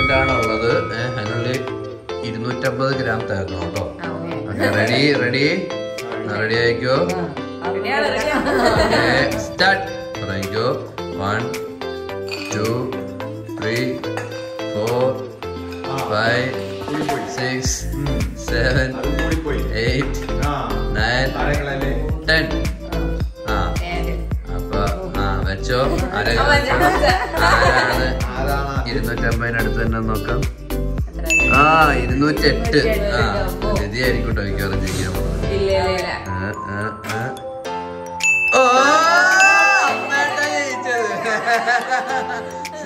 Point ആണ് ഉള്ളത് ഏഹ്, അതിനുള്ളിൽ ഇരുന്നൂറ്റമ്പത് ഗ്രാം തേക്കണം കേട്ടോ ആ, ഓക്കേ. റെഡി റെഡി റെഡി ആയിക്കോ റെഡിയാണ്, റെഡിയാണ്. സ്റ്റാർട്ട് തുടങ്ങിക്കോ one two three four five six seven eight nine ten ആ ഏഴ്. അപ്പൊ ആ വെച്ചോ ആരെ ആ, വെച്ചോ, വെച്ചോ. ആരാണ് ആരാണ് ഇരുന്നൂറ്റമ്പതിനടുത്ത് തന്നെ നോക്കാം എത്രയായി? ആ ഇരുന്നൂറ്റെട്ട് ആ അമ്മോ. രതിയായിരിക്കും കേട്ടോ മിക്കവാറും ജയിക്കാൻ പോകുന്നത് ഇല്ല, ഇല്ല, ഇല്ല. ആ, ആ, ആ. ഓ, അമ്മേട്ടാ ജയിച്ചത്.